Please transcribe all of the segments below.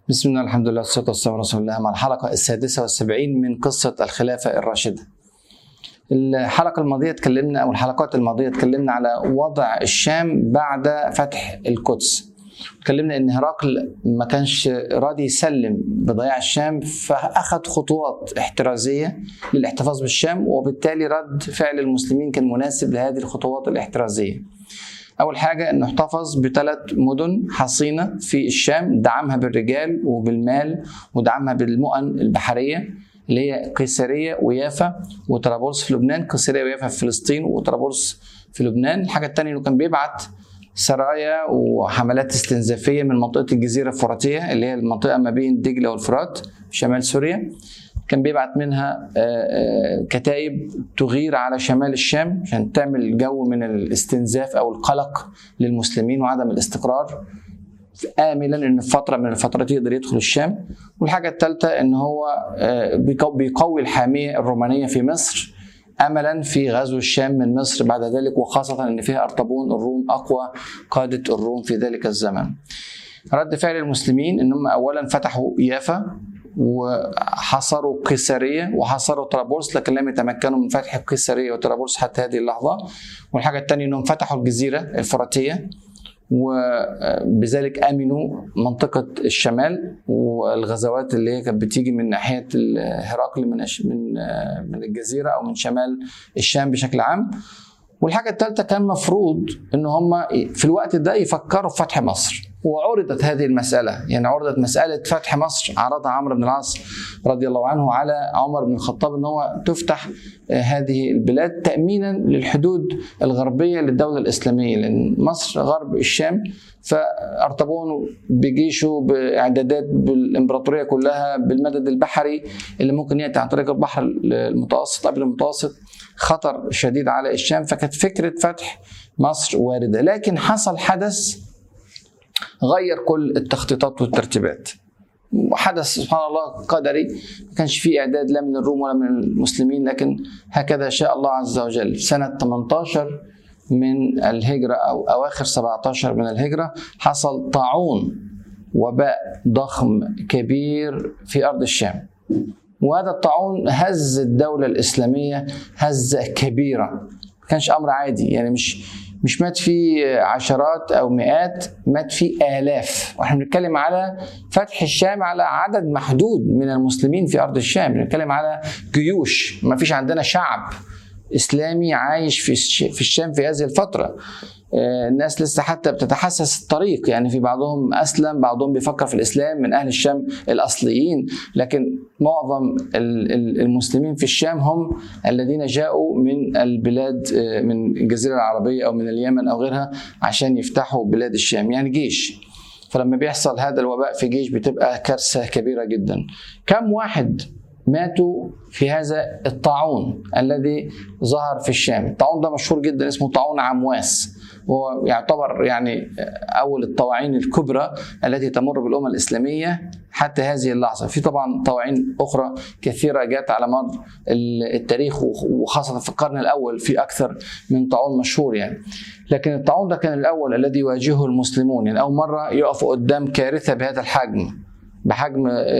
بسم الله الحمد لله والصلاة والسلام على رسول الله مع الحلقة السادسة والسبعين من قصة الخلافة الراشدة الحلقة الماضية اتكلمنا أو الحلقات الماضية اتكلمنا على وضع الشام بعد فتح القدس اتكلمنا ان هرقل ما كانش راضي يسلم بضياع الشام فاخذ خطوات احترازيه للاحتفاظ بالشام وبالتالي رد فعل المسلمين كان مناسب لهذه الخطوات الاحترازيه. اول حاجه انه احتفظ بثلاث مدن حصينه في الشام دعمها بالرجال وبالمال ودعمها بالمؤن البحريه اللي هي قيصريه ويافا وطرابلس في لبنان، قيصريه ويافا في فلسطين وطرابلس في لبنان، الحاجه الثانيه انه كان بيبعت سرايا وحملات استنزافيه من منطقه الجزيره الفراتيه اللي هي المنطقه ما بين دجله والفرات شمال سوريا كان بيبعت منها كتائب تغير على شمال الشام عشان تعمل جو من الاستنزاف او القلق للمسلمين وعدم الاستقرار املا ان في فتره من الفترات يقدر يدخل الشام والحاجه الثالثه ان هو بيقوي الحاميه الرومانيه في مصر املا في غزو الشام من مصر بعد ذلك وخاصه ان فيها ارطبون الروم اقوى قاده الروم في ذلك الزمن. رد فعل المسلمين انهم اولا فتحوا يافا وحصروا قيصريه وحصروا طرابلس لكن لم يتمكنوا من فتح قيصريه وطرابلس حتى هذه اللحظه. والحاجه الثانيه انهم فتحوا الجزيره الفراتيه وبذلك امنوا منطقه الشمال والغزوات اللي هي كانت بتيجي من ناحيه هرقل من من من الجزيره او من شمال الشام بشكل عام والحاجه الثالثه كان مفروض ان هم في الوقت ده يفكروا في فتح مصر وعرضت هذه المسألة يعني عرضت مسألة فتح مصر عرضها عمرو بن العاص رضي الله عنه على عمر بن الخطاب ان هو تفتح هذه البلاد تأمينا للحدود الغربية للدولة الإسلامية لأن مصر غرب الشام فأرطبون بجيشه بإعدادات بالإمبراطورية كلها بالمدد البحري اللي ممكن يأتي عن طريق البحر المتوسط قبل المتوسط خطر شديد على الشام فكانت فكرة فتح مصر واردة لكن حصل حدث غير كل التخطيطات والترتيبات حدث سبحان الله قدري ما كانش فيه اعداد لا من الروم ولا من المسلمين لكن هكذا شاء الله عز وجل سنه 18 من الهجره او اواخر 17 من الهجره حصل طاعون وباء ضخم كبير في ارض الشام وهذا الطاعون هز الدوله الاسلاميه هزه كبيره ما كانش امر عادي يعني مش مش مات فيه عشرات او مئات مات فيه الاف واحنا بنتكلم على فتح الشام على عدد محدود من المسلمين في ارض الشام بنتكلم على جيوش ما فيش عندنا شعب اسلامي عايش في في الشام في هذه الفتره الناس لسه حتى بتتحسس الطريق يعني في بعضهم اسلم بعضهم بيفكر في الاسلام من اهل الشام الاصليين لكن معظم المسلمين في الشام هم الذين جاءوا من البلاد من الجزيره العربيه او من اليمن او غيرها عشان يفتحوا بلاد الشام يعني جيش فلما بيحصل هذا الوباء في جيش بتبقى كارثه كبيره جدا كم واحد ماتوا في هذا الطاعون الذي ظهر في الشام الطاعون ده مشهور جدا اسمه طاعون عمواس وهو يعتبر يعني اول الطواعين الكبرى التي تمر بالامه الاسلاميه حتى هذه اللحظه في طبعا طواعين اخرى كثيره جاءت على مر التاريخ وخاصه في القرن الاول في اكثر من طاعون مشهور يعني لكن الطاعون ده كان الاول الذي يواجهه المسلمون يعني اول مره يقفوا قدام كارثه بهذا الحجم بحجم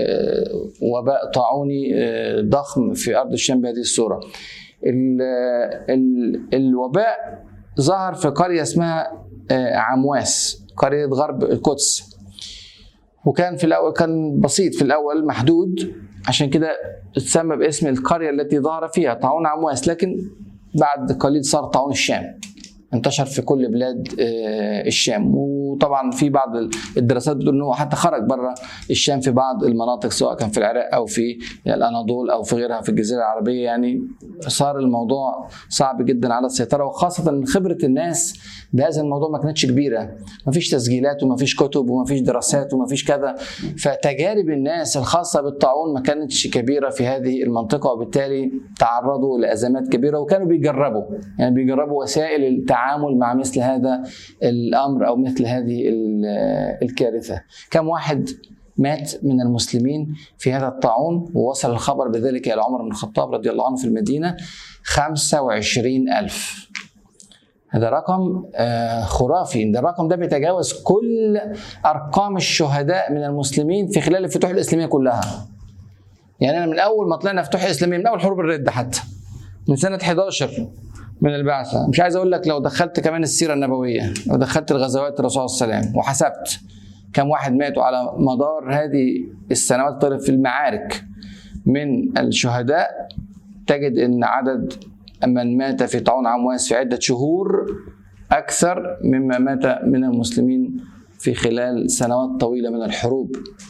وباء طاعوني ضخم في ارض الشام بهذه الصوره. ال ال الوباء ظهر في قريه اسمها عمواس قريه غرب القدس. وكان في الاول كان بسيط في الاول محدود عشان كده اتسمى باسم القريه التي ظهر فيها طاعون عمواس لكن بعد قليل صار طاعون الشام. انتشر في كل بلاد الشام وطبعا في بعض الدراسات بتقول انه حتى خرج بره الشام في بعض المناطق سواء كان في العراق او في الاناضول او في غيرها في الجزيره العربيه يعني صار الموضوع صعب جدا على السيطره وخاصه ان خبره الناس بهذا الموضوع ما كانتش كبيره ما فيش تسجيلات وما فيش كتب وما فيش دراسات وما فيش كذا فتجارب الناس الخاصه بالطاعون ما كانتش كبيره في هذه المنطقه وبالتالي تعرضوا لازمات كبيره وكانوا بيجربوا يعني بيجربوا وسائل التعامل مع مثل هذا الامر او مثل هذه الكارثه كم واحد مات من المسلمين في هذا الطاعون ووصل الخبر بذلك إلى عمر بن الخطاب رضي الله عنه في المدينة 25 ألف هذا رقم آه، خرافي ده الرقم ده بيتجاوز كل ارقام الشهداء من المسلمين في خلال الفتوح الاسلاميه كلها يعني انا من اول ما طلعنا فتوح اسلاميه من اول حروب الرده حتى من سنه 11 من البعثه مش عايز اقول لك لو دخلت كمان السيره النبويه لو دخلت الغزوات الرسول صلى الله عليه وسلم وحسبت كم واحد ماتوا على مدار هذه السنوات الطويله في المعارك من الشهداء تجد ان عدد من مات في طاعون عمواس في عده شهور اكثر مما مات من المسلمين في خلال سنوات طويله من الحروب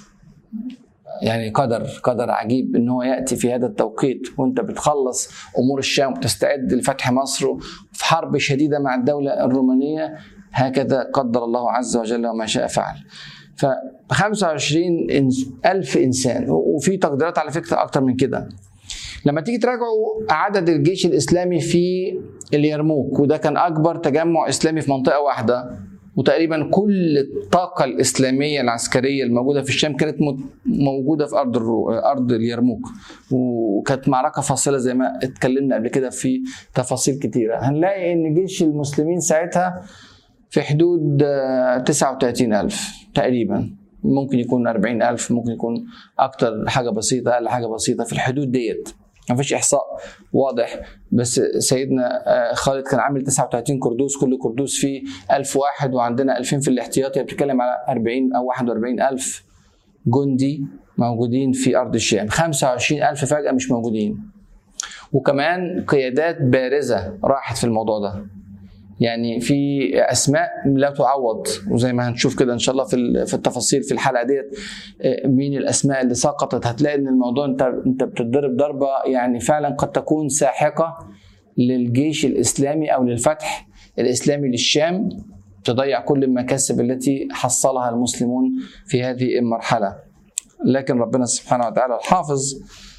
يعني قدر قدر عجيب ان هو ياتي في هذا التوقيت وانت بتخلص امور الشام وتستعد لفتح مصر في حرب شديده مع الدوله الرومانيه هكذا قدر الله عز وجل وما شاء فعل. ف 25 ألف إنسان وفي تقديرات على فكرة أكتر من كده لما تيجي تراجعوا عدد الجيش الإسلامي في اليرموك وده كان أكبر تجمع إسلامي في منطقة واحدة وتقريبا كل الطاقة الإسلامية العسكرية الموجودة في الشام كانت موجودة في أرض أرض اليرموك وكانت معركة فاصلة زي ما اتكلمنا قبل كده في تفاصيل كتيرة هنلاقي إن جيش المسلمين ساعتها في حدود 39000 تقريبا ممكن يكون 40000 ممكن يكون أكتر حاجة بسيطة أقل حاجة بسيطة في الحدود ديت ما فيش احصاء واضح بس سيدنا خالد كان عامل 39 كردوس كل كردوس فيه 1000 واحد وعندنا 2000 في الاحتياطي بتتكلم على 40 او 41 ألف جندي موجودين في ارض الشام 25 ألف فجأة مش موجودين وكمان قيادات بارزة راحت في الموضوع ده يعني في اسماء لا تعوض وزي ما هنشوف كده ان شاء الله في في التفاصيل في الحلقه ديت مين الاسماء اللي سقطت هتلاقي ان الموضوع انت انت بتضرب ضربه يعني فعلا قد تكون ساحقه للجيش الاسلامي او للفتح الاسلامي للشام تضيع كل المكاسب التي حصلها المسلمون في هذه المرحله لكن ربنا سبحانه وتعالى الحافظ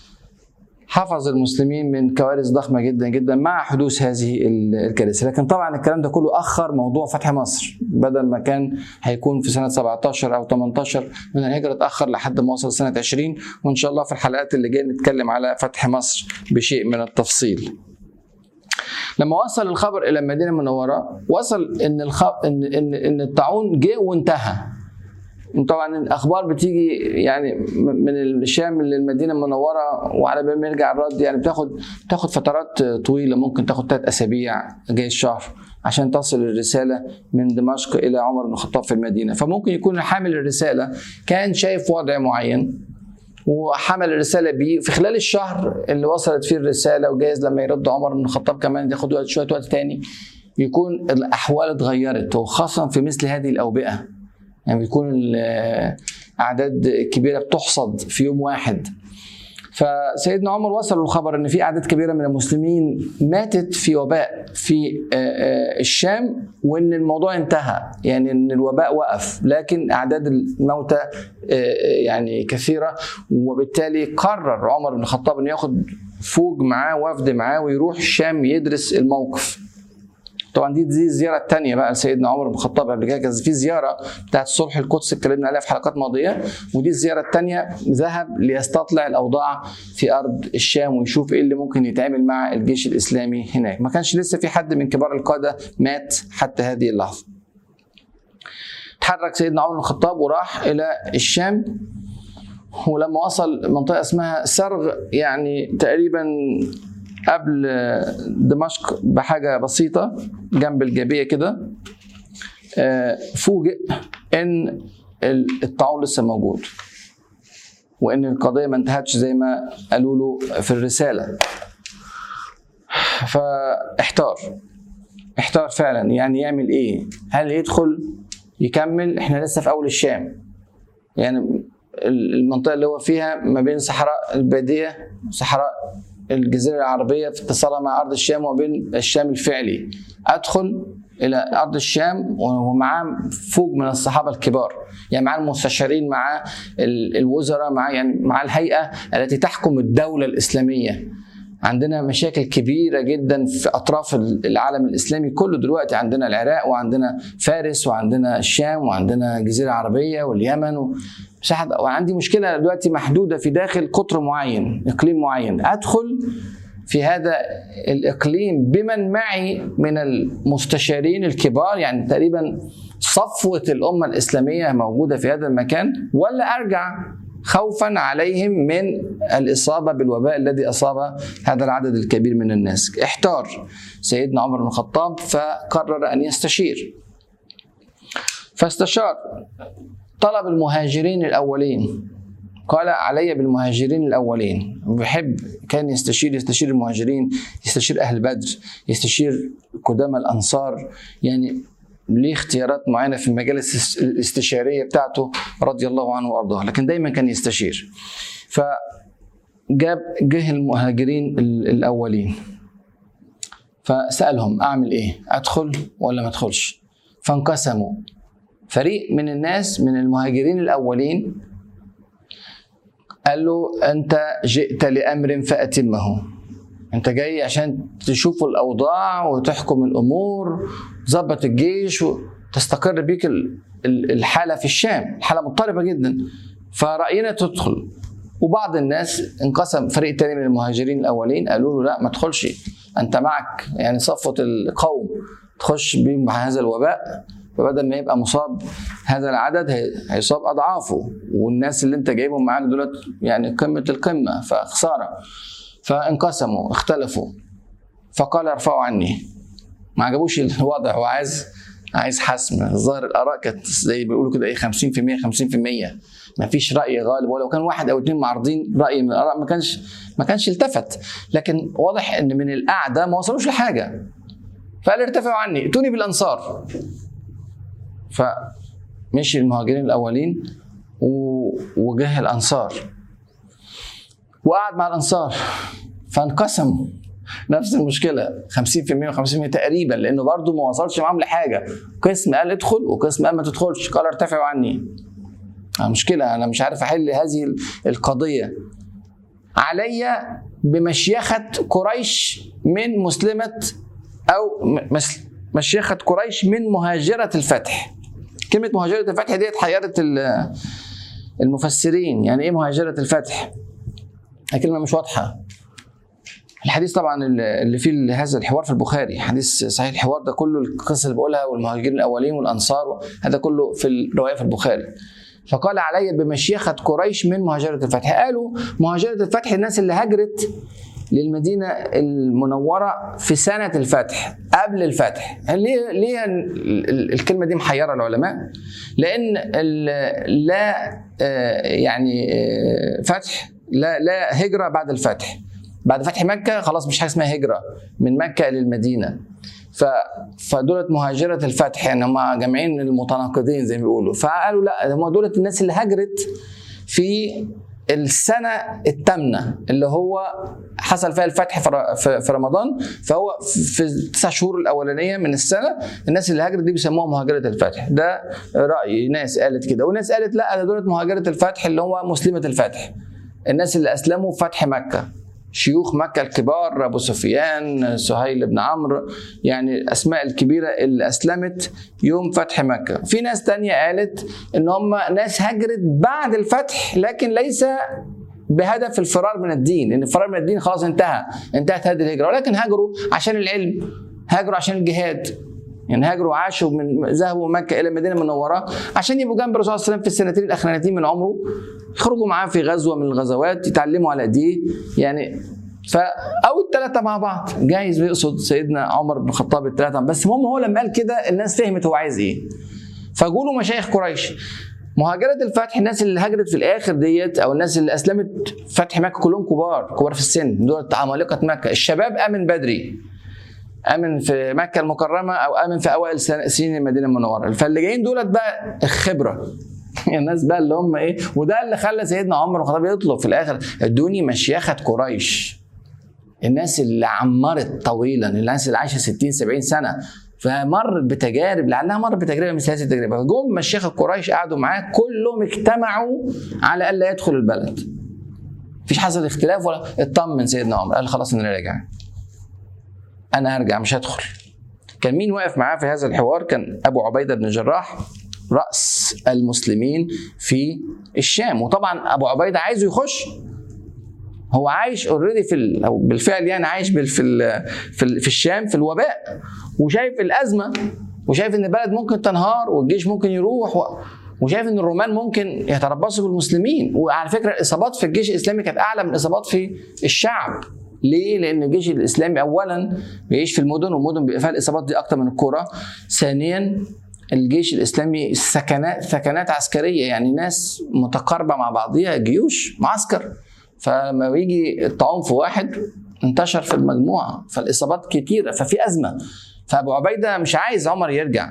حفظ المسلمين من كوارث ضخمه جدا جدا مع حدوث هذه الكارثه لكن طبعا الكلام ده كله اخر موضوع فتح مصر بدل ما كان هيكون في سنه 17 او 18 من الهجره اتاخر لحد ما وصل سنه 20 وان شاء الله في الحلقات اللي جايه نتكلم على فتح مصر بشيء من التفصيل لما وصل الخبر الى المدينه المنوره وصل ان الخ... ان ان, إن الطاعون جه وانتهى طبعا الاخبار بتيجي يعني من الشام للمدينه المنوره وعلى بال ما يرجع الرد يعني بتاخد بتاخد فترات طويله ممكن تاخد ثلاث اسابيع جاي الشهر عشان تصل الرساله من دمشق الى عمر بن الخطاب في المدينه فممكن يكون حامل الرساله كان شايف وضع معين وحمل الرساله بيه في خلال الشهر اللي وصلت فيه الرساله وجايز لما يرد عمر بن الخطاب كمان ياخد وقت شويه وقت تاني يكون الاحوال اتغيرت وخاصه في مثل هذه الاوبئه يعني بيكون اعداد كبيره بتحصد في يوم واحد فسيدنا عمر وصل الخبر ان في اعداد كبيره من المسلمين ماتت في وباء في الشام وان الموضوع انتهى يعني ان الوباء وقف لكن اعداد الموتى يعني كثيره وبالتالي قرر عمر بن الخطاب انه ياخد فوج معاه وفد معاه ويروح الشام يدرس الموقف طبعا دي دي الزياره الثانيه بقى لسيدنا عمر بن الخطاب قبل كده كان في زياره بتاعت صلح القدس اتكلمنا عليها في حلقات ماضيه ودي الزياره الثانيه ذهب ليستطلع الاوضاع في ارض الشام ويشوف ايه اللي ممكن يتعمل مع الجيش الاسلامي هناك ما كانش لسه في حد من كبار القاده مات حتى هذه اللحظه تحرك سيدنا عمر بن الخطاب وراح الى الشام ولما وصل منطقه اسمها سرغ يعني تقريبا قبل دمشق بحاجه بسيطه جنب الجابيه كده فوجئ ان الطاعون لسه موجود وان القضيه ما انتهتش زي ما قالوا له في الرساله فاحتار احتار فعلا يعني يعمل ايه هل يدخل يكمل احنا لسه في اول الشام يعني المنطقه اللي هو فيها ما بين صحراء الباديه صحراء الجزيره العربيه في اتصالها مع ارض الشام وبين الشام الفعلي ادخل الى ارض الشام ومعاه فوج من الصحابه الكبار يعني معاه المستشارين معاه الوزراء معاه يعني معاه الهيئه التي تحكم الدوله الاسلاميه عندنا مشاكل كبيره جدا في اطراف العالم الاسلامي كله دلوقتي عندنا العراق وعندنا فارس وعندنا الشام وعندنا الجزيره العربيه واليمن و... مساحه وعندي مشكله دلوقتي محدوده في داخل قطر معين اقليم معين ادخل في هذا الاقليم بمن معي من المستشارين الكبار يعني تقريبا صفوه الامه الاسلاميه موجوده في هذا المكان ولا ارجع خوفا عليهم من الاصابه بالوباء الذي اصاب هذا العدد الكبير من الناس احتار سيدنا عمر بن الخطاب فقرر ان يستشير فاستشار طلب المهاجرين الاولين قال علي بالمهاجرين الاولين بحب كان يستشير يستشير المهاجرين يستشير اهل بدر يستشير قدامى الانصار يعني ليه اختيارات معينه في المجالس الاستشاريه بتاعته رضي الله عنه وارضاه لكن دايما كان يستشير فجاب جه المهاجرين الاولين فسالهم اعمل ايه ادخل ولا ما ادخلش فانقسموا فريق من الناس من المهاجرين الاولين قال له انت جئت لامر فاتمه انت جاي عشان تشوف الاوضاع وتحكم الامور تظبط الجيش وتستقر بيك الحاله في الشام الحاله مضطربه جدا فراينا تدخل وبعض الناس انقسم فريق تاني من المهاجرين الاولين قالوا له لا ما تدخلش انت معك يعني صفوه القوم تخش بهم هذا الوباء فبدل ما يبقى مصاب هذا العدد هيصاب اضعافه والناس اللي انت جايبهم معاك دولت يعني قمه القمه فخساره فانقسموا اختلفوا فقال ارفعوا عني ما عجبوش الوضع هو عايز عايز حسم الظاهر الاراء كانت زي بيقولوا كده ايه 50% 50% ما فيش راي غالب ولو كان واحد او اثنين معارضين راي من الاراء ما كانش ما كانش التفت لكن واضح ان من القعده ما وصلوش لحاجه فقال ارتفعوا عني ائتوني بالانصار فمشي المهاجرين الاولين وجه الانصار وقعد مع الانصار فانقسموا نفس المشكله 50% و50% تقريبا لانه برضه ما وصلش معاهم لحاجه قسم قال ادخل وقسم قال ما تدخلش قال ارتفعوا عني مشكله انا مش عارف احل هذه القضيه علي بمشيخه قريش من مسلمه او مشيخه قريش من مهاجره الفتح كلمه مهاجره الفتح ديت حيرت المفسرين يعني ايه مهاجره الفتح كلمه مش واضحه الحديث طبعا اللي فيه هذا الحوار في البخاري حديث صحيح الحوار ده كله القصه اللي بقولها والمهاجرين الاولين والانصار هذا كله في الروايه في البخاري فقال علي بمشيخة قريش من مهاجرة الفتح قالوا مهاجرة الفتح الناس اللي هجرت للمدينة المنورة في سنة الفتح قبل الفتح ليه ليه الكلمة دي محيرة العلماء لأن لا يعني فتح لا لا هجرة بعد الفتح بعد فتح مكة خلاص مش حاجة اسمها هجرة من مكة للمدينة ف فدولت مهاجرة الفتح يعني هم جامعين المتناقضين زي ما بيقولوا فقالوا لا هم دولت الناس اللي هاجرت في السنة الثامنة اللي هو حصل فيها الفتح في رمضان فهو في التسع شهور الأولانية من السنة الناس اللي هاجرت دي بيسموها مهاجرة الفتح ده رأي ناس قالت كده وناس قالت لا ده دولت مهاجرة الفتح اللي هو مسلمة الفتح الناس اللي أسلموا في فتح مكة شيوخ مكة الكبار أبو سفيان سهيل بن عمرو يعني الأسماء الكبيرة اللي أسلمت يوم فتح مكة في ناس تانية قالت إن هم ناس هجرت بعد الفتح لكن ليس بهدف الفرار من الدين ان الفرار من الدين خلاص انتهى انتهت هذه الهجره ولكن هاجروا عشان العلم هاجروا عشان الجهاد يعني هاجروا وعاشوا من ذهبوا مكه الى المدينه المنوره عشان يبقوا جنب الرسول صلى الله عليه وسلم في السنتين الاخرانيتين من عمره يخرجوا معاه في غزوه من الغزوات يتعلموا على ايديه يعني ف او الثلاثه مع بعض جايز بيقصد سيدنا عمر بن الخطاب الثلاثه بس المهم هو لما قال كده الناس فهمت هو عايز ايه فقولوا مشايخ قريش مهاجرة الفتح الناس اللي هاجرت في الآخر ديت أو الناس اللي أسلمت فتح مكة كلهم كبار كبار في السن دول عمالقة مكة الشباب آمن بدري امن في مكه المكرمه او امن في اوائل سنين المدينه المنوره فاللي جايين دولت بقى الخبره الناس بقى اللي هم ايه وده اللي خلى سيدنا عمر بن الخطاب يطلب في الاخر ادوني مشيخه قريش الناس اللي عمرت طويلا الناس اللي عايشه 60 70 سنه فمرت بتجارب لعلها مرت بتجربه مثل هذه التجربه جم مشيخه قريش قعدوا معاه كلهم اجتمعوا على الا يدخل البلد مفيش حصل اختلاف ولا اطمن سيدنا عمر قال خلاص انا راجع انا هرجع مش هدخل كان مين واقف معاه في هذا الحوار كان ابو عبيده بن جراح راس المسلمين في الشام وطبعا ابو عبيده عايزه يخش هو عايش اوريدي في ال... او بالفعل يعني عايش بال... في ال... في, ال... في الشام في الوباء وشايف الازمه وشايف ان البلد ممكن تنهار والجيش ممكن يروح و... وشايف ان الرومان ممكن يتربصوا بالمسلمين وعلى فكره الاصابات في الجيش الاسلامي كانت اعلى من الاصابات في الشعب ليه؟ لان الجيش الاسلامي اولا بيعيش في المدن والمدن بيبقى فيها الاصابات دي اكتر من القرى ثانيا الجيش الاسلامي سكنات ثكنات عسكريه يعني ناس متقاربه مع بعضيها جيوش معسكر فلما بيجي الطاعون في واحد انتشر في المجموعه فالاصابات كتيره ففي ازمه فابو عبيده مش عايز عمر يرجع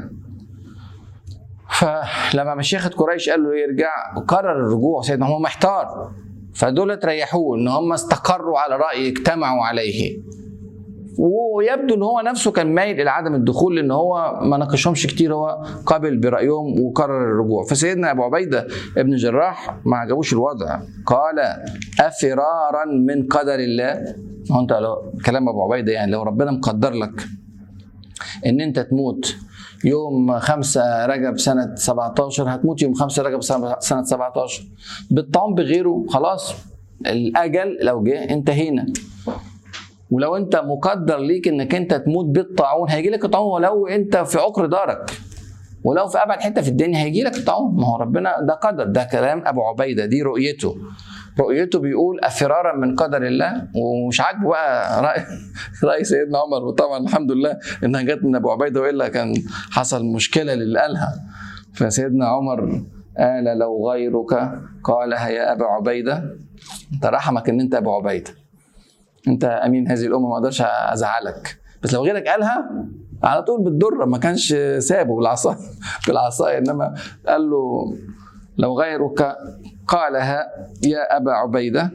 فلما مشيخة قريش قال له يرجع قرر الرجوع سيدنا هو محتار فدول ريحوه ان هم استقروا على راي اجتمعوا عليه ويبدو ان هو نفسه كان مايل الى عدم الدخول لان هو ما ناقشهمش كتير هو قابل برايهم وقرر الرجوع فسيدنا ابو عبيده ابن جراح ما عجبوش الوضع قال افرارا من قدر الله هو انت لو كلام ابو عبيده يعني لو ربنا مقدر لك ان انت تموت يوم 5 رجب سنة 17 هتموت يوم 5 رجب سنة 17 بالطعام بغيره خلاص الأجل لو جه انتهينا ولو انت مقدر ليك انك انت تموت بالطاعون هيجي لك الطاعون ولو انت في عقر دارك ولو في ابعد حته في الدنيا هيجي لك الطاعون ما هو ربنا ده قدر ده كلام ابو عبيده دي رؤيته رؤيته بيقول افرارا من قدر الله ومش عاجبه بقى راي راي سيدنا عمر وطبعا الحمد لله انها جت من ابو عبيده والا كان حصل مشكله للي قالها فسيدنا عمر قال لو غيرك قالها يا ابا عبيده انت رحمك ان انت ابو عبيده انت امين هذه الامه ما اقدرش ازعلك بس لو غيرك قالها على طول بالدره ما كانش سابه بالعصا بالعصايه انما قال له لو غيرك قالها يا ابا عبيده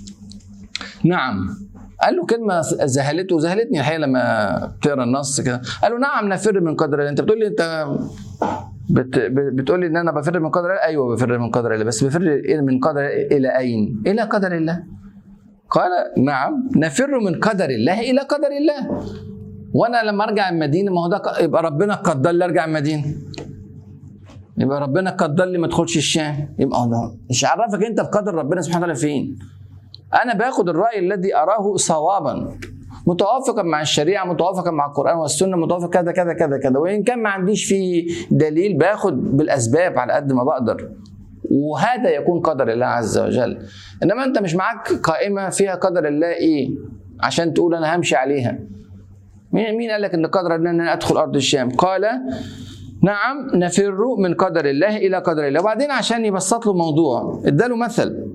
نعم قال له كلمه ذهلته ذهلتني الحقيقه لما بتقرا النص كده قال له نعم نفر من قدر الله انت بتقول لي انت بت بتقول لي ان انا بفر من قدر الله ايوه بفر من قدر الله بس بفر من قدر الى اين؟ الى قدر الله قال نعم نفر من قدر الله الى قدر الله وانا لما ارجع المدينه ما هو ده يبقى ربنا قدر لي ارجع المدينه يبقى ربنا قدر لي ما ادخلش الشام يبقى ده مش عرفك انت في قدر ربنا سبحانه وتعالى فين انا باخد الراي الذي اراه صوابا متوافقا مع الشريعه متوافقا مع القران والسنه متوافق كذا كذا كذا كذا وان كان ما عنديش فيه دليل باخد بالاسباب على قد ما بقدر وهذا يكون قدر الله عز وجل انما انت مش معاك قائمه فيها قدر الله ايه عشان تقول انا همشي عليها مين مين قال لك ان قدر ان انا ادخل ارض الشام قال نعم نفر من قدر الله الى قدر الله وبعدين عشان يبسط له الموضوع اداله مثل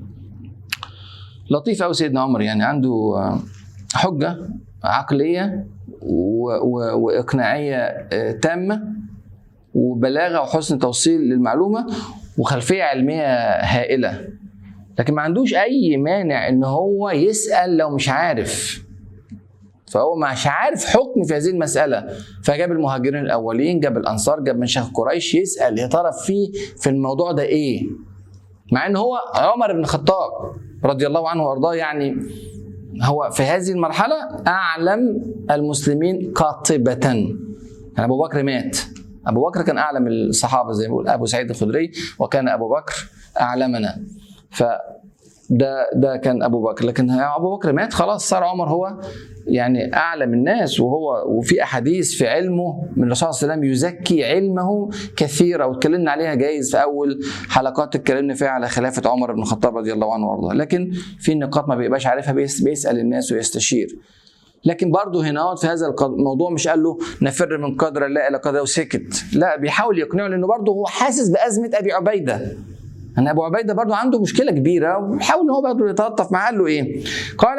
لطيف قوي سيدنا عمر يعني عنده حجه عقليه واقناعيه تامه وبلاغه وحسن توصيل للمعلومه وخلفيه علميه هائله لكن ما عندوش اي مانع ان هو يسال لو مش عارف فهو مش عارف حكم في هذه المسألة فجاب المهاجرين الأولين جاب الأنصار جاب من شيخ قريش يسأل يا ترى في في الموضوع ده إيه مع إن هو عمر بن الخطاب رضي الله عنه وأرضاه يعني هو في هذه المرحلة أعلم المسلمين قاطبة يعني أبو بكر مات أبو بكر كان أعلم الصحابة زي ما بيقول أبو سعيد الخدري وكان أبو بكر أعلمنا ف ده ده كان ابو بكر لكن ابو بكر مات خلاص صار عمر هو يعني اعلم الناس وهو وفي احاديث في علمه من الرسول صلى الله عليه وسلم يزكي علمه كثيره واتكلمنا عليها جايز في اول حلقات اتكلمنا فيها على خلافه عمر بن الخطاب رضي الله عنه وارضاه لكن في نقاط ما بيبقاش عارفها بيسال الناس ويستشير لكن برضه هنا في هذا الموضوع مش قال له نفر من قدر الله الى قدر وسكت لا بيحاول يقنعه لانه برضه هو حاسس بازمه ابي عبيده ان ابو عبيده برضه عنده مشكله كبيره وبيحاول ان هو برضه يتلطف معاه قال له ايه؟ قال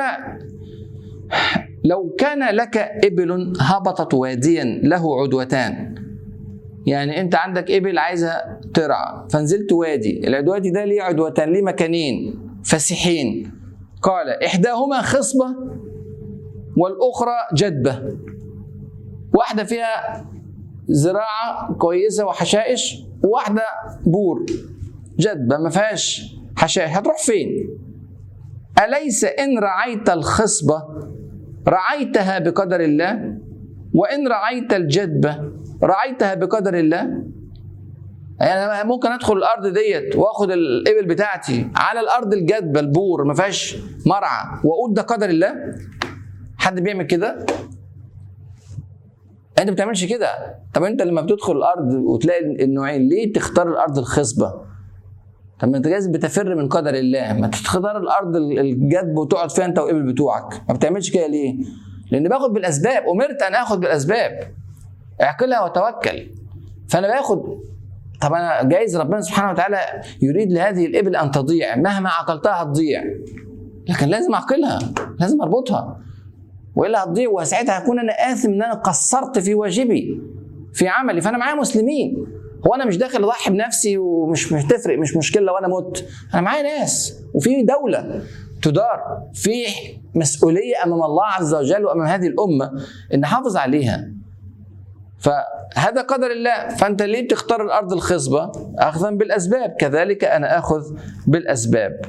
لو كان لك ابل هبطت واديا له عدوتان يعني انت عندك ابل عايزه ترعى فنزلت وادي الوادي ده ليه عدوتان ليه مكانين فسيحين قال احداهما خصبه والاخرى جدبه واحده فيها زراعه كويسه وحشائش وواحده بور جدبه ما فيهاش حشائش هتروح فين اليس ان رعيت الخصبه رعيتها بقدر الله وان رعيت الجدبه رعيتها بقدر الله يعني انا ممكن ادخل الارض ديت واخد الابل بتاعتي على الارض الجدبه البور ما فيهاش مرعى واقول ده قدر الله حد بيعمل كده انت ما بتعملش كده طب انت لما بتدخل الارض وتلاقي النوعين ليه تختار الارض الخصبه طب ما انت جايز بتفر من قدر الله ما تختار الارض الجدب وتقعد فيها انت والابل بتوعك ما بتعملش كده ليه لان باخد بالاسباب امرت ان اخد بالاسباب اعقلها وتوكل فانا باخد طب انا جايز ربنا سبحانه وتعالى يريد لهذه الابل ان تضيع مهما عقلتها هتضيع لكن لازم اعقلها لازم اربطها والا هتضيع وساعتها هكون انا اثم ان انا قصرت في واجبي في عملي فانا معايا مسلمين هو انا مش داخل اضحي بنفسي ومش مش تفرق مش مشكله لو انا مت انا معايا ناس وفي دوله تدار في مسؤوليه امام الله عز وجل وامام هذه الامه ان نحافظ عليها فهذا قدر الله فانت ليه بتختار الارض الخصبه اخذا بالاسباب كذلك انا اخذ بالاسباب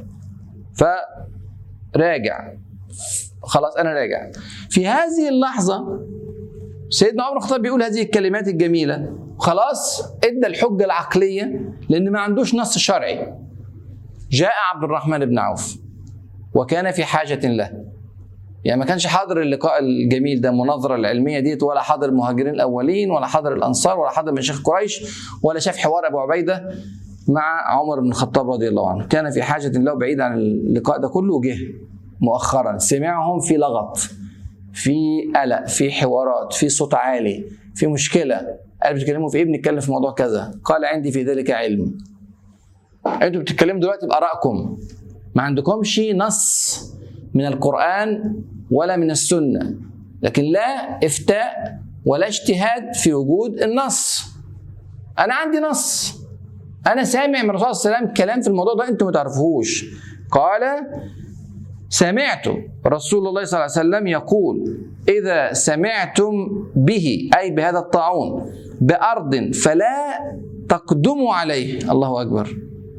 فراجع خلاص انا راجع في هذه اللحظه سيدنا عمر الخطاب بيقول هذه الكلمات الجميله خلاص ادى الحجه العقليه لان ما عندوش نص شرعي جاء عبد الرحمن بن عوف وكان في حاجه له يعني ما كانش حاضر اللقاء الجميل ده المناظره العلميه ديت ولا حاضر المهاجرين الاولين ولا حاضر الانصار ولا حاضر مشايخ قريش ولا شاف حوار ابو عبيده مع عمر بن الخطاب رضي الله عنه كان في حاجه له بعيد عن اللقاء ده كله وجه مؤخرا سمعهم في لغط في قلق في حوارات في صوت عالي في مشكله قال بتتكلموا في ايه بنتكلم في موضوع كذا قال عندي في ذلك علم انتوا بتتكلموا دلوقتي بارائكم ما عندكمش نص من القران ولا من السنه لكن لا افتاء ولا اجتهاد في وجود النص انا عندي نص انا سامع من الرسول صلى الله عليه وسلم كلام في الموضوع ده انتم ما تعرفوهوش قال سمعت رسول الله صلى الله عليه وسلم يقول إذا سمعتم به أي بهذا الطاعون بأرض فلا تقدموا عليه الله أكبر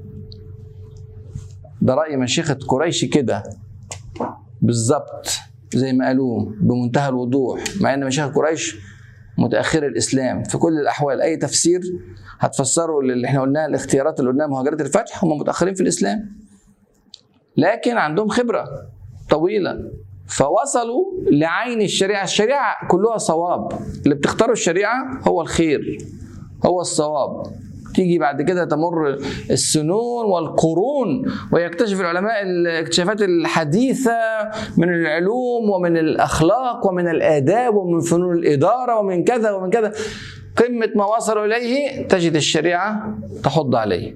ده رأي مشيخة قريش كده بالظبط زي ما قالوه بمنتهى الوضوح مع ان مشايخ قريش متاخر الاسلام في كل الاحوال اي تفسير هتفسروا اللي احنا قلناها الاختيارات اللي قلناها مهاجرات الفتح هم متاخرين في الاسلام لكن عندهم خبره طويله فوصلوا لعين الشريعه الشريعه كلها صواب اللي بتختاروا الشريعه هو الخير هو الصواب تيجي بعد كده تمر السنون والقرون ويكتشف العلماء الاكتشافات الحديثة من العلوم ومن الأخلاق ومن الآداب ومن فنون الإدارة ومن كذا ومن كذا قمة ما وصلوا إليه تجد الشريعة تحض عليه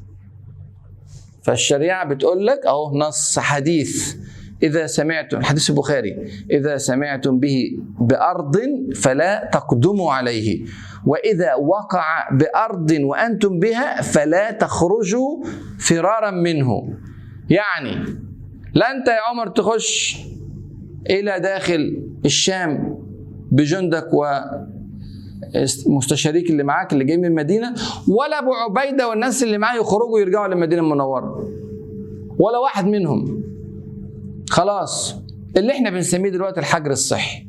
فالشريعة بتقول لك أهو نص حديث إذا سمعتم حديث البخاري إذا سمعتم به بأرض فلا تقدموا عليه وإذا وقع بأرض وأنتم بها فلا تخرجوا فرارا منه يعني لا أنت يا عمر تخش إلى داخل الشام بجندك ومستشاريك اللي معاك اللي جاي من المدينة ولا أبو عبيدة والناس اللي معاه يخرجوا يرجعوا للمدينة المنورة ولا واحد منهم خلاص اللي احنا بنسميه دلوقتي الحجر الصحي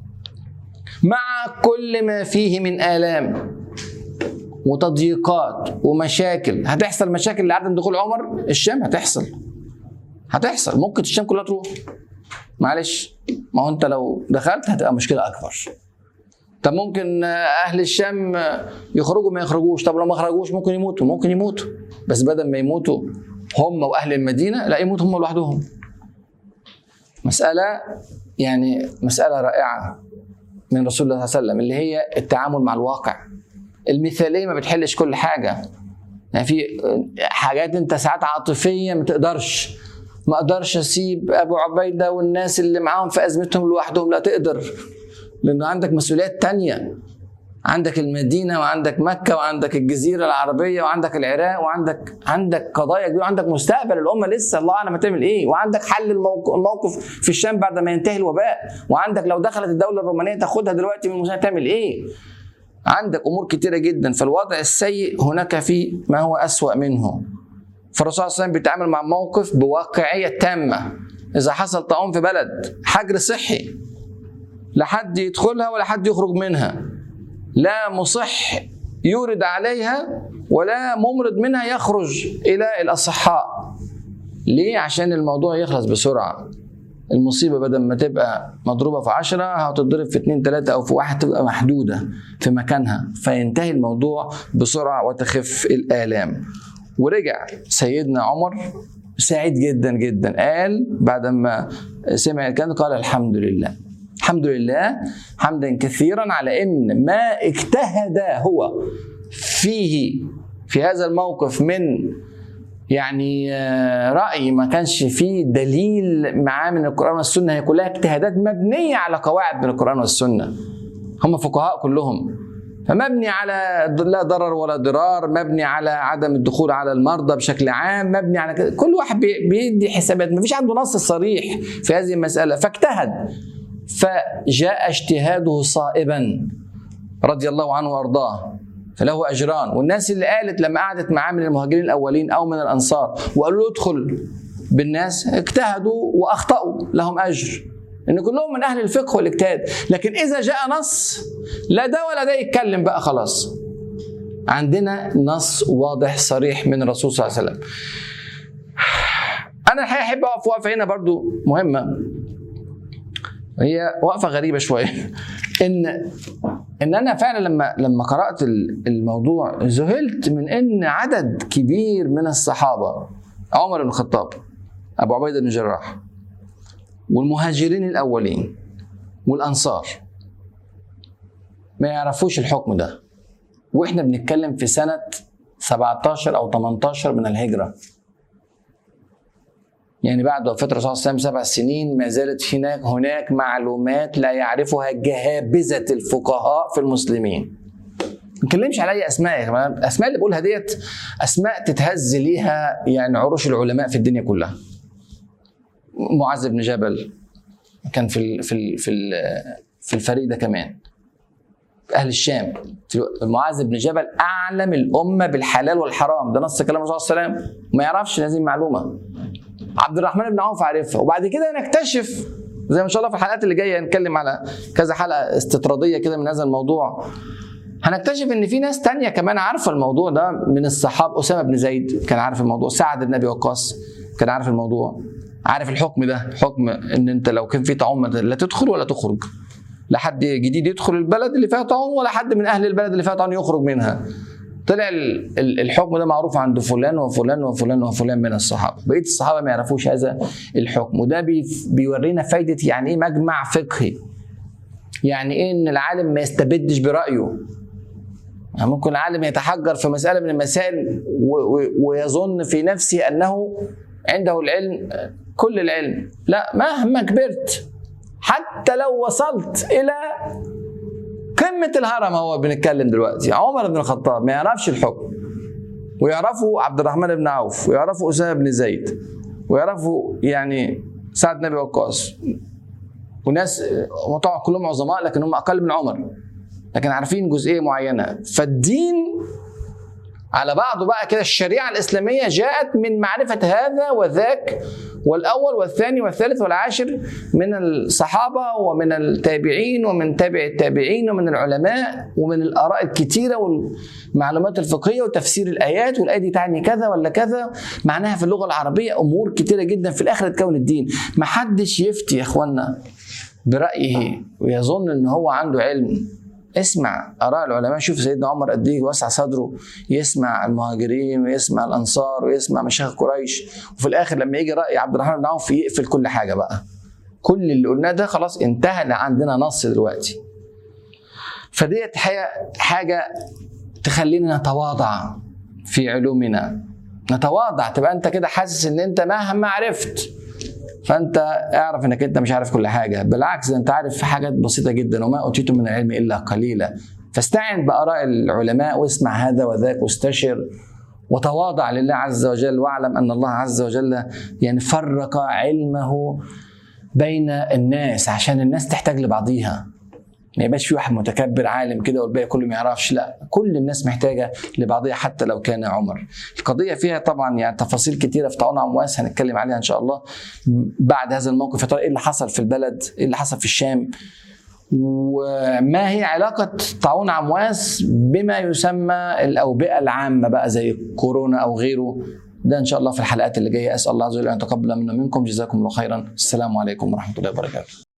مع كل ما فيه من آلام وتضييقات ومشاكل هتحصل مشاكل لعدم دخول عمر الشام هتحصل هتحصل ممكن الشام كلها تروح معلش ما هو انت لو دخلت هتبقى مشكله اكبر طب ممكن اهل الشام يخرجوا ما يخرجوش طب لو ما خرجوش ممكن يموتوا ممكن يموتوا بس بدل ما يموتوا هم واهل المدينه لا يموتوا هم لوحدهم مساله يعني مساله رائعه من رسول الله صلى الله عليه وسلم اللي هي التعامل مع الواقع المثاليه ما بتحلش كل حاجه يعني في حاجات انت ساعات عاطفيه ما تقدرش ما اقدرش اسيب ابو عبيده والناس اللي معاهم في ازمتهم لوحدهم لا تقدر لانه عندك مسؤوليات تانية عندك المدينة وعندك مكة وعندك الجزيرة العربية وعندك العراق وعندك عندك قضايا كبيرة وعندك مستقبل الأمة لسه الله أعلم هتعمل إيه وعندك حل الموقف في الشام بعد ما ينتهي الوباء وعندك لو دخلت الدولة الرومانية تاخدها دلوقتي من المسلمين تعمل إيه عندك أمور كتيرة جدا فالوضع السيء هناك في ما هو أسوأ منه فالرسول صلى الله عليه وسلم بيتعامل مع موقف بواقعية تامة إذا حصل طاعون في بلد حجر صحي لا حد يدخلها ولا حد يخرج منها لا مصح يورد عليها ولا ممرض منها يخرج الى الاصحاء ليه عشان الموضوع يخلص بسرعه المصيبه بدل ما تبقى مضروبه في عشرة هتضرب في اتنين تلاته او في واحد تبقى محدوده في مكانها فينتهي الموضوع بسرعه وتخف الالام ورجع سيدنا عمر سعيد جدا جدا قال بعد ما سمع الكلام قال الحمد لله الحمد لله حمدا كثيرا على ان ما اجتهد هو فيه في هذا الموقف من يعني آه، رأي ما كانش فيه دليل معاه من القرآن والسنة هي كلها اجتهادات مبنية على قواعد من القرآن والسنة هم فقهاء كلهم فمبني على لا ضرر ولا ضرار مبني على عدم الدخول على المرضى بشكل عام مبني على كده كل واحد بي- بيدي حسابات ما فيش عنده نص صريح في هذه المسألة فاجتهد فجاء اجتهاده صائبا رضي الله عنه وارضاه فله اجران والناس اللي قالت لما قعدت معاه من المهاجرين الاولين او من الانصار وقالوا له ادخل بالناس اجتهدوا واخطاوا لهم اجر ان كلهم من اهل الفقه والاجتهاد لكن اذا جاء نص لا ده ولا ده يتكلم بقى خلاص عندنا نص واضح صريح من الرسول صلى الله عليه وسلم انا الحقيقه احب اقف وقفه هنا برضو مهمه هي وقفه غريبه شويه ان ان انا فعلا لما لما قرات ال- الموضوع ذهلت من ان عدد كبير من الصحابه عمر بن الخطاب ابو عبيده بن الجراح والمهاجرين الاولين والانصار ما يعرفوش الحكم ده واحنا بنتكلم في سنه 17 او 18 من الهجره يعني بعد وفاة الرسول صلى الله عليه وسلم سبع سنين ما زالت هناك هناك معلومات لا يعرفها جهابذة الفقهاء في المسلمين. ما نتكلمش على اي اسماء يا جماعه، الاسماء اللي بقولها ديت اسماء تتهز ليها يعني عروش العلماء في الدنيا كلها. معاذ بن جبل كان في ال في ال في ال في الفريق ده كمان. اهل الشام معاذ بن جبل اعلم الامه بالحلال والحرام ده نص كلام الرسول صلى الله عليه وسلم ما يعرفش هذه المعلومه عبد الرحمن بن عوف عارفها وبعد كده نكتشف زي ما ان شاء الله في الحلقات اللي جايه نتكلم على كذا حلقه استطراديه كده من هذا الموضوع هنكتشف ان في ناس تانية كمان عارفه الموضوع ده من الصحابه اسامه بن زيد كان عارف الموضوع سعد بن ابي وقاص كان عارف الموضوع عارف الحكم ده حكم ان انت لو كان في طاعون لا تدخل ولا تخرج لا حد جديد يدخل البلد اللي فيها طاعون ولا حد من اهل البلد اللي فيها طاعون يخرج منها طلع ال- ال- الحكم ده معروف عند فلان وفلان وفلان وفلان من الصحابه بقيه الصحابه ما يعرفوش هذا الحكم وده بي- بيورينا فايده يعني ايه مجمع فقهي يعني ايه ان العالم ما يستبدش برايه يعني ممكن العالم يتحجر في مساله من المسائل و- و- ويظن في نفسه انه عنده العلم كل العلم لا مهما كبرت حتى لو وصلت الى قمه الهرم هو بنتكلم دلوقتي عمر بن الخطاب ما يعرفش الحكم ويعرفوا عبد الرحمن بن عوف ويعرفوا اسامه بن زيد ويعرفوا يعني سعد بن ابي وقاص وناس طبعا كلهم عظماء لكن هم اقل من عمر لكن عارفين جزئيه معينه فالدين على بعضه بقى كده الشريعه الاسلاميه جاءت من معرفه هذا وذاك والاول والثاني والثالث والعاشر من الصحابه ومن التابعين ومن تابع التابعين ومن العلماء ومن الاراء الكتيره والمعلومات الفقهيه وتفسير الايات والايه دي تعني كذا ولا كذا معناها في اللغه العربيه امور كتيره جدا في الاخر تكون الدين ما حدش يفتي يا اخوانا برايه ويظن ان هو عنده علم اسمع اراء العلماء شوف سيدنا عمر قد ايه وسع صدره يسمع المهاجرين ويسمع الانصار ويسمع مشايخ قريش وفي الاخر لما يجي راي عبد الرحمن بن عوف يقفل كل حاجه بقى كل اللي قلناه ده خلاص انتهى لا عندنا نص دلوقتي فديت حاجه حاجه تخلينا نتواضع في علومنا نتواضع تبقى انت كده حاسس ان انت مهما عرفت فانت اعرف انك انت مش عارف كل حاجه بالعكس ده انت عارف في حاجات بسيطه جدا وما اوتيتم من العلم الا قليلا فاستعن باراء العلماء واسمع هذا وذاك واستشر وتواضع لله عز وجل واعلم ان الله عز وجل يعني فرق علمه بين الناس عشان الناس تحتاج لبعضيها ما يبقاش في واحد متكبر عالم كده والباقي كله ما يعرفش لا كل الناس محتاجه لبعضها حتى لو كان عمر القضيه فيها طبعا يعني تفاصيل كتيره في طاعون عمواس هنتكلم عليها ان شاء الله بعد هذا الموقف يا ترى ايه اللي حصل في البلد ايه اللي حصل في الشام وما هي علاقة طاعون عمواس بما يسمى الأوبئة العامة بقى زي كورونا أو غيره ده إن شاء الله في الحلقات اللي جاية أسأل الله عز وجل أن يتقبل منا منكم جزاكم الله خيرا السلام عليكم ورحمة الله وبركاته